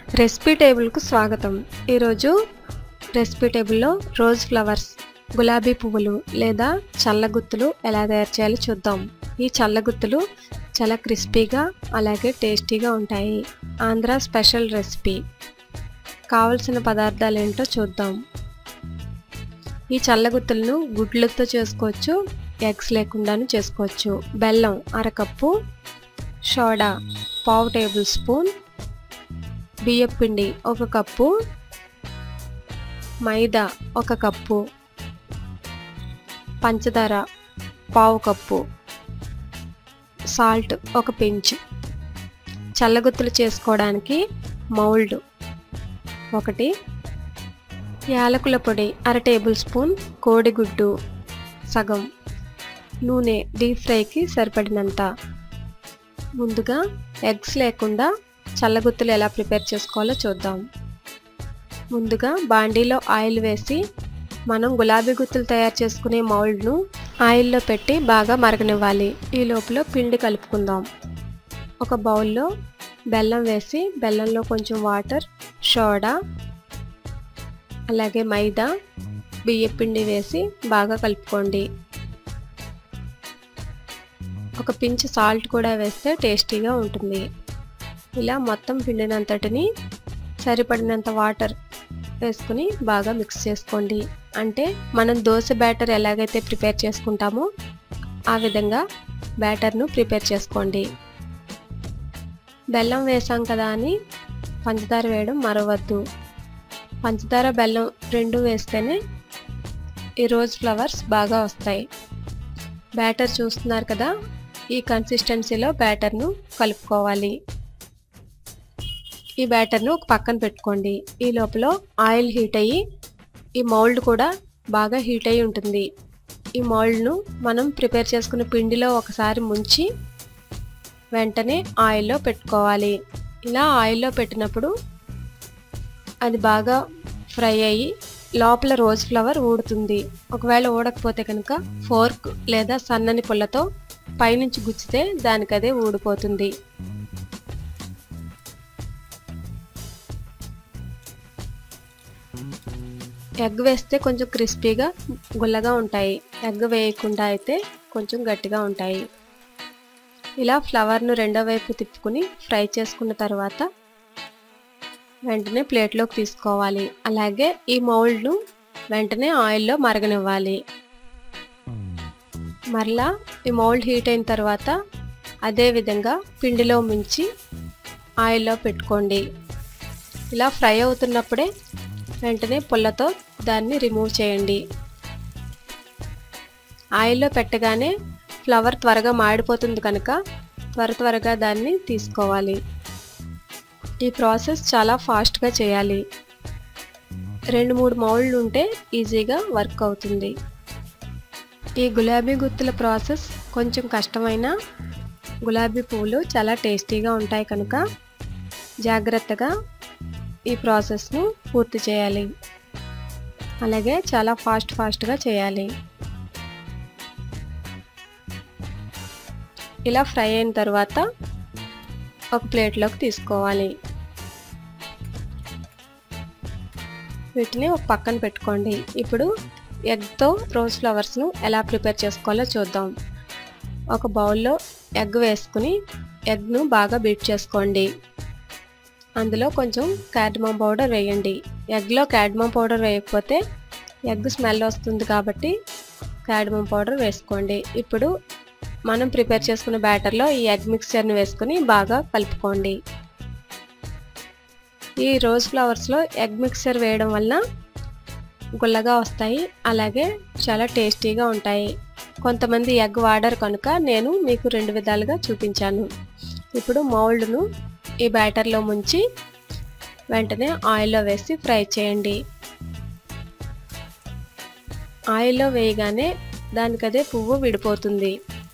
recipe టేబుల్కు స్వాగతం ఈరోజు recipe టేబుల్లో రోజ్ ఫ్లవర్స్ గులాబీ పువ్వులు లేదా చల్లగుత్తులు ఎలా తయారు చేయాలో చూద్దాం ఈ చల్లగుత్తులు చాలా క్రిస్పీగా అలాగే టేస్టీగా ఉంటాయి ఆంధ్ర స్పెషల్ రెసిపీ కావలసిన పదార్థాలు ఏంటో చూద్దాం ఈ చల్లగుత్తులను గుడ్లతో చేసుకోవచ్చు ఎగ్స్ లేకుండాను చేసుకోవచ్చు బెల్లం అరకప్పు సోడా పావు టేబుల్ స్పూన్ బియ్యపిండి ఒక కప్పు మైదా ఒక కప్పు పంచదార పావు కప్పు సాల్ట్ ఒక పించ్ చల్లగుత్తులు చేసుకోవడానికి మౌల్డ్ ఒకటి యాలకుల పొడి అర టేబుల్ స్పూన్ కోడిగుడ్డు సగం నూనె డీప్ ఫ్రైకి సరిపడినంత ముందుగా ఎగ్స్ లేకుండా చల్లగుత్తులు ఎలా ప్రిపేర్ చేసుకోవాలో చూద్దాం ముందుగా బాండీలో ఆయిల్ వేసి మనం గులాబీ గుత్తులు తయారు చేసుకునే మౌల్డ్ను ఆయిల్లో పెట్టి బాగా మరగనివ్వాలి ఈ లోపల పిండి కలుపుకుందాం ఒక బౌల్లో బెల్లం వేసి బెల్లంలో కొంచెం వాటర్ సోడా అలాగే మైదా బియ్య పిండి వేసి బాగా కలుపుకోండి ఒక పించ్ సాల్ట్ కూడా వేస్తే టేస్టీగా ఉంటుంది ఇలా మొత్తం పిండినంతటిని సరిపడినంత వాటర్ వేసుకుని బాగా మిక్స్ చేసుకోండి అంటే మనం దోశ బ్యాటర్ ఎలాగైతే ప్రిపేర్ చేసుకుంటామో ఆ విధంగా బ్యాటర్ను ప్రిపేర్ చేసుకోండి బెల్లం వేసాం కదా అని పంచదార వేయడం మరవద్దు పంచదార బెల్లం రెండు వేస్తేనే ఈ రోజ్ ఫ్లవర్స్ బాగా వస్తాయి బ్యాటర్ చూస్తున్నారు కదా ఈ కన్సిస్టెన్సీలో బ్యాటర్ను కలుపుకోవాలి ఈ బ్యాటర్ను ఒక పక్కన పెట్టుకోండి ఈ లోపల ఆయిల్ హీట్ అయ్యి ఈ మౌల్డ్ కూడా బాగా హీట్ అయ్యి ఉంటుంది ఈ మౌల్డ్ను మనం ప్రిపేర్ చేసుకున్న పిండిలో ఒకసారి ముంచి వెంటనే ఆయిల్లో పెట్టుకోవాలి ఇలా ఆయిల్లో పెట్టినప్పుడు అది బాగా ఫ్రై అయ్యి లోపల రోజ్ ఫ్లవర్ ఊడుతుంది ఒకవేళ ఊడకపోతే కనుక ఫోర్క్ లేదా సన్నని పుల్లతో పైనుంచి గుచ్చితే దానికదే ఊడిపోతుంది ఎగ్ వేస్తే కొంచెం క్రిస్పీగా గుల్లగా ఉంటాయి ఎగ్ వేయకుండా అయితే కొంచెం గట్టిగా ఉంటాయి ఇలా ఫ్లవర్ను రెండో వైపు తిప్పుకుని ఫ్రై చేసుకున్న తర్వాత వెంటనే ప్లేట్లోకి తీసుకోవాలి అలాగే ఈ మౌల్డ్ను వెంటనే ఆయిల్లో మరగనివ్వాలి మరలా ఈ మౌల్డ్ హీట్ అయిన తర్వాత అదే విధంగా పిండిలో ముంచి ఆయిల్లో పెట్టుకోండి ఇలా ఫ్రై అవుతున్నప్పుడే వెంటనే పుల్లతో దాన్ని రిమూవ్ చేయండి ఆయిల్లో పెట్టగానే ఫ్లవర్ త్వరగా మాడిపోతుంది కనుక త్వర త్వరగా దాన్ని తీసుకోవాలి ఈ ప్రాసెస్ చాలా ఫాస్ట్గా చేయాలి రెండు మూడు మౌళ్ళు ఉంటే ఈజీగా వర్క్ అవుతుంది ఈ గులాబీ గుత్తుల ప్రాసెస్ కొంచెం కష్టమైన గులాబీ పువ్వులు చాలా టేస్టీగా ఉంటాయి కనుక జాగ్రత్తగా ఈ ప్రాసెస్ను పూర్తి చేయాలి అలాగే చాలా ఫాస్ట్ ఫాస్ట్గా చేయాలి ఇలా ఫ్రై అయిన తర్వాత ఒక ప్లేట్లోకి తీసుకోవాలి వీటిని ఒక పక్కన పెట్టుకోండి ఇప్పుడు ఎగ్తో రోజ్ ఫ్లవర్స్ను ఎలా ప్రిపేర్ చేసుకోవాలో చూద్దాం ఒక బౌల్లో ఎగ్ వేసుకుని ఎగ్ను బాగా బీట్ చేసుకోండి అందులో కొంచెం క్యాడ్మమ్ పౌడర్ వేయండి ఎగ్లో క్యాడ్మమ్ పౌడర్ వేయకపోతే ఎగ్ స్మెల్ వస్తుంది కాబట్టి క్యాడ్మమ్ పౌడర్ వేసుకోండి ఇప్పుడు మనం ప్రిపేర్ చేసుకున్న బ్యాటర్లో ఈ ఎగ్ మిక్స్చర్ని వేసుకుని బాగా కలుపుకోండి ఈ రోజ్ ఫ్లవర్స్లో ఎగ్ మిక్స్చర్ వేయడం వల్ల గుల్లగా వస్తాయి అలాగే చాలా టేస్టీగా ఉంటాయి కొంతమంది ఎగ్ వాడరు కనుక నేను మీకు రెండు విధాలుగా చూపించాను ఇప్పుడు మౌల్డ్ను ఈ బ్యాటర్లో ముంచి వెంటనే ఆయిల్లో వేసి ఫ్రై చేయండి ఆయిల్లో వేయగానే దానికదే పువ్వు విడిపోతుంది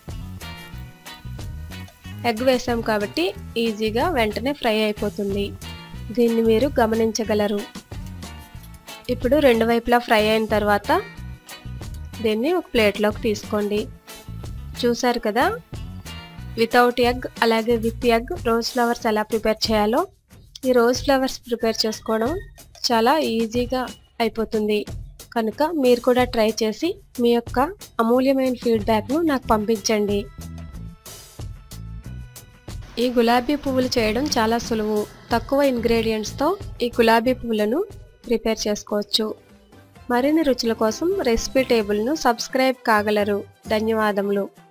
ఎగ్ వేసాం కాబట్టి ఈజీగా వెంటనే ఫ్రై అయిపోతుంది దీన్ని మీరు గమనించగలరు ఇప్పుడు రెండు వైపులా ఫ్రై అయిన తర్వాత దీన్ని ఒక ప్లేట్లోకి తీసుకోండి చూసారు కదా వితౌట్ ఎగ్ అలాగే విత్ ఎగ్ రోజ్ ఫ్లవర్స్ ఎలా ప్రిపేర్ చేయాలో ఈ రోజ్ ఫ్లవర్స్ ప్రిపేర్ చేసుకోవడం చాలా ఈజీగా అయిపోతుంది కనుక మీరు కూడా ట్రై చేసి మీ యొక్క అమూల్యమైన ఫీడ్బ్యాక్ను నాకు పంపించండి ఈ గులాబీ పువ్వులు చేయడం చాలా సులువు తక్కువ ఇంగ్రీడియంట్స్తో ఈ గులాబీ పువ్వులను ప్రిపేర్ చేసుకోవచ్చు మరిన్ని రుచుల కోసం రెసిపీ టేబుల్ను సబ్స్క్రైబ్ కాగలరు ధన్యవాదములు